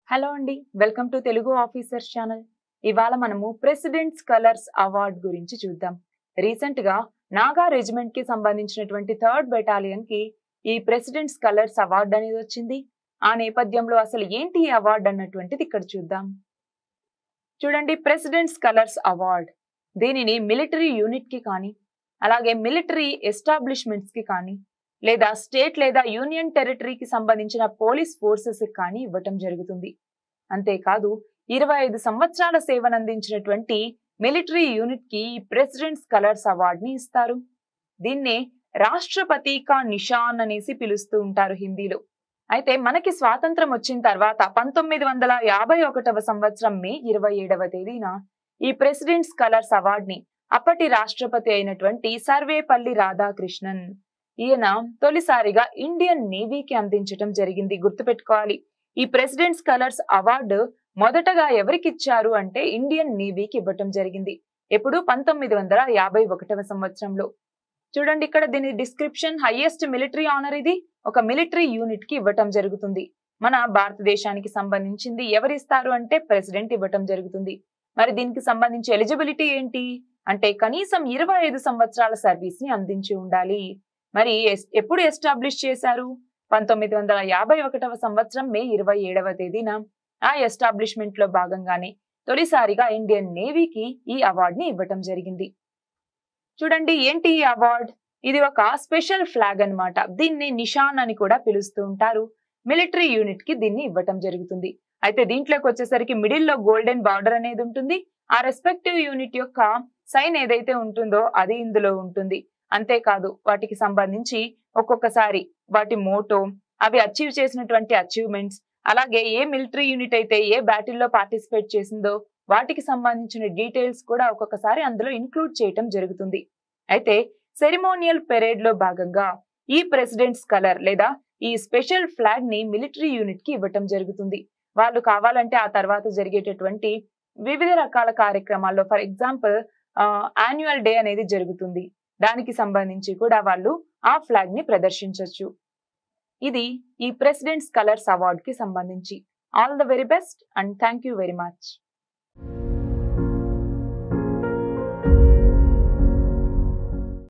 hello అండి welcome to Telugu officers channel ఇవాళ మనము ప్రెసిడెంట్స్ కలర్స్ అవార్డ్ గురించి చూద్దాం రీసెంట్ గా నాగా రెజిమెంట్ కి సంబంధించినటువంటి థర్డ్ బెటాలియన్ కి ఈ ప్రెసిడెంట్స్ కలర్స్ అవార్డ్ అనేది వచ్చింది ఆ నేపథ్యంలో అసలు ఏంటి ఈ అవార్డ్ అన్నటువంటిది ఇక్కడ చూద్దాం చూడండి ప్రెసిడెంట్స్ కలర్స్ అవార్డ్ దీనిని మిలిటరీ యూనిట్ కి కానీ అలాగే మిలిటరీ ఎస్టాబ్లిష్మెంట్స్ కి కానీ లేదా స్టేట్ లేదా యూనియన్ టెరిటరీకి సంబంధించిన పోలీస్ ఫోర్సెస్ కానీ ఇవ్వటం జరుగుతుంది అంతేకాదు ఇరవై ఐదు సంవత్సరాల సేవనందించినటువంటి మిలిటరీ యూనిట్ కి ఈ ప్రెసిడెంట్స్ కలర్స్ అవార్డ్ ని ఇస్తారు దీన్నే రాష్ట్రపతి కా నిషాన్ అనేసి పిలుస్తూ ఉంటారు హిందీలో అయితే మనకి స్వాతంత్రం వచ్చిన తర్వాత పంతొమ్మిది వందల యాభై ఒకటవ సంవత్సరం మే ఇరవై ఏడవ తేదీన ఈ ప్రెసిడెంట్స్ కలర్స్ అవార్డ్ ని అప్పటి రాష్ట్రపతి అయినటువంటి సర్వేపల్లి రాధాకృష్ణన్ ఈయన తొలిసారిగా ఇండియన్ నేవీకి అందించడం జరిగింది గుర్తుపెట్టుకోవాలి ఈ ప్రెసిడెంట్స్ కలర్స్ అవార్డు మొదటగా ఎవరికి ఇచ్చారు అంటే ఇండియన్ నేవీకి ఇవ్వటం జరిగింది ఎప్పుడు పంతొమ్మిది వందల యాభై ఒకటవ సంవత్సరంలో చూడండి ఇక్కడ దీని డిస్క్రిప్షన్ హైయెస్ట్ మిలిటరీ ఆనర్ ఇది ఒక మిలిటరీ యూనిట్ కి ఇవ్వటం జరుగుతుంది మన భారతదేశానికి సంబంధించింది ఎవరిస్తారు అంటే ప్రెసిడెంట్ ఇవ్వటం జరుగుతుంది మరి దీనికి సంబంధించి ఎలిజిబిలిటీ ఏంటి అంటే కనీసం ఇరవై ఐదు సంవత్సరాల సర్వీస్ ని అందించి ఉండాలి మరి ఎస్- ఎప్పుడు ఎస్టాబ్లిష్ చేశారు పంతొమ్మిది వందల యాభై ఒకటవ సంవత్సరం మే ఇరవై ఏడవ తేదీన ఆ ఎస్టాబ్లిష్మెంట్ లో భాగంగానే తొలిసారిగా ఇండియన్ నేవీకి ఈ అవార్డ్ ని ఇవ్వటం జరిగింది చూడండి ఏంటి ఈ అవార్డ్ ఇది ఒక స్పెషల్ ఫ్లాగ్ అన్నమాట దీన్ని నిషాన్ అని కూడా పిలుస్తూ ఉంటారు మిలిటరీ యూనిట్ కి దీన్ని ఇవ్వటం జరుగుతుంది అయితే దీంట్లోకి వచ్చేసరికి మిడిల్ లో గోల్డెన్ బార్డర్ అనేది ఉంటుంది ఆ రెస్పెక్టివ్ యూనిట్ యొక్క సైన్ ఏదైతే ఉంటుందో అది ఇందులో ఉంటుంది అంతేకాదు వాటికి సంబంధించి ఒక్కొక్కసారి వాటి మోటో అవి అచీవ్ చేసినటువంటి అచీవ్మెంట్స్ అలాగే ఏ మిలిటరీ యూనిట్ అయితే ఏ బ్యాటిల్లో పార్టిసిపేట్ చేసిందో వాటికి సంబంధించిన డీటెయిల్స్ కూడా ఒక్కొక్కసారి అందులో ఇంక్లూడ్ చేయటం జరుగుతుంది అయితే సెరిమోనియల్ పెరేడ్ లో భాగంగా ఈ ప్రెసిడెంట్స్ కలర్ లేదా ఈ స్పెషల్ ఫ్లాగ్ ని మిలిటరీ యూనిట్ కి ఇవ్వటం జరుగుతుంది వాళ్ళు కావాలంటే ఆ తర్వాత జరిగేటటువంటి వివిధ రకాల కార్యక్రమాల్లో ఫర్ ఎగ్జాంపుల్ యాన్యువల్ డే అనేది జరుగుతుంది దానికి సంబంధించి కూడా వాళ్ళు ఆ ఫ్లాగ్ ని ప్రదర్శించవచ్చు ఇది ఈ ప్రెసిడెంట్స్ కలర్స్ అవార్డ్ కి సంబంధించి all the very best and thank you very much